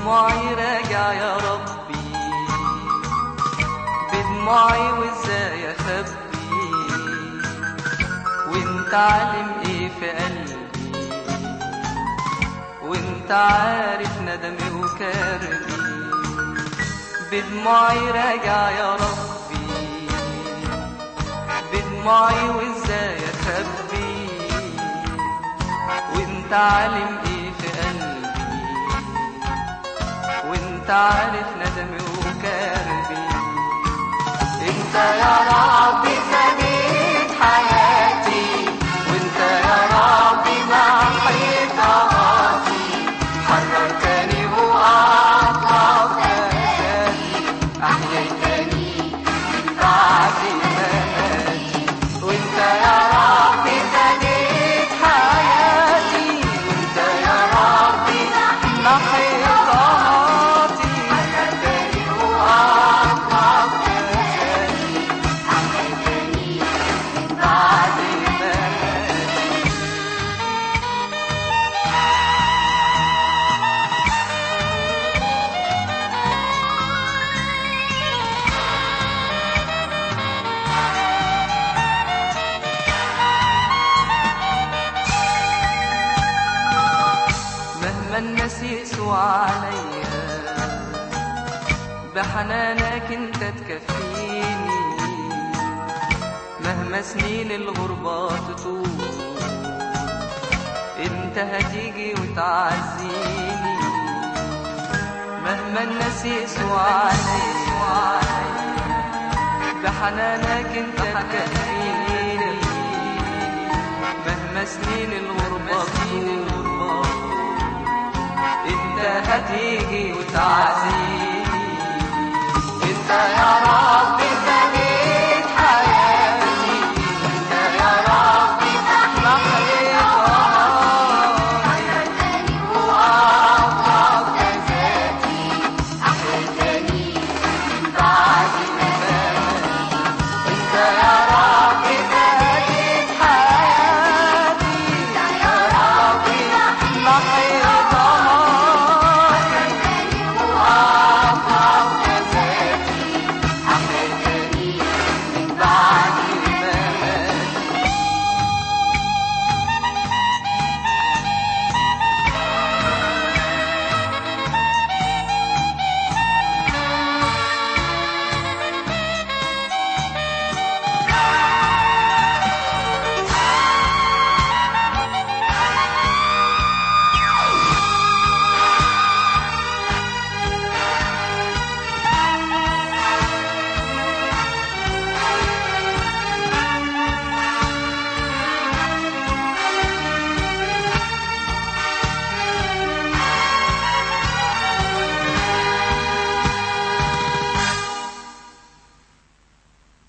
بدموعي راجع يا ربي بدموعي وازاي اخبي وانت عالم ايه في قلبي وانت عارف ندمي وكربي بدموعي راجع يا ربي بدموعي وازاي اخبي وانت عالم ايه في قلبي وانت عارف ندمي وكربي انت يا ربي فديت حياتي وانت يا ربي محيط ضغطي حررتني واطلقت اساسي احييتني من بعد مماتي وانت يا ربي فديت حياتي وانت يا ربي محيط ضغطي حررتني واطلقت اساسي احييتني من بعد مماتي مهما الناس يسوى عليا بحنانك انت تكفيني مهما سنين الغربة تطول انت هتيجي وتعزيني مهما الناس يسوى عليا بحنانك انت تكفيني مهما سنين الغربة تطول انت هتيجي وتعزيني انت يا ربي